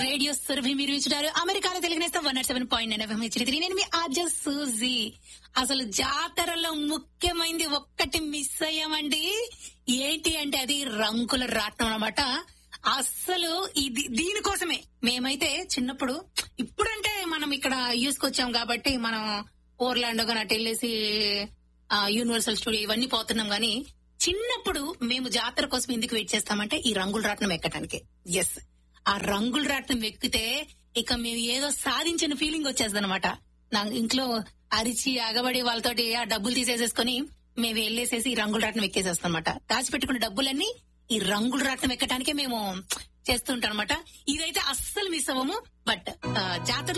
radio Surabhi మీరు ఇచ్చారు అమెరికాలో తెలుగునేస్తే one naught seven point nine FM HD నేను మీ ఆర్జ సూజీ అసలు జాతరలో ముఖ్యమైనది ఒక్కటి మిస్ అయ్యామండి ఏంటి అంటే అది రంగుల రాట్నం అన్నమాట అస్సలు ఇది దీనికోసమే మేమైతే చిన్నప్పుడు ఇప్పుడంటే మనం ఇక్కడ యూస్కొచ్చాం కాబట్టి మనం ఓర్లాండో కానీ అటు వెళ్ళేసి ఆ, యూనివర్సల్ స్టూడియో ఇవన్నీ పోతున్నాం గానీ చిన్నప్పుడు మేము జాతర కోసం ఎందుకు వెయిట్ చేస్తామంటే ఈ రంగుల రాట్నం ఎక్కడానికి ఎస్ ఆ రంగుల రాట్నం ఎక్కితే ఇక మేము ఏదో సాధించిన ఫీలింగ్ వచ్చేది అనమాట నా ఇంట్లో అరిచి అగబడి వాళ్ళతోటి ఆ డబ్బులు తీసేసేసుకొని మేము వెళ్ళేసేసి ఈ రంగుల రాట్నం ఎక్కేసేస్తాం అనమాట దాచిపెట్టుకున్న డబ్బులన్నీ ఈ రంగుల రాట్నం ఎక్కడానికే మేము చేస్తుంటాం అనమాట ఇదైతే అస్సలు మిస్ అవ్వము బట్ జాతర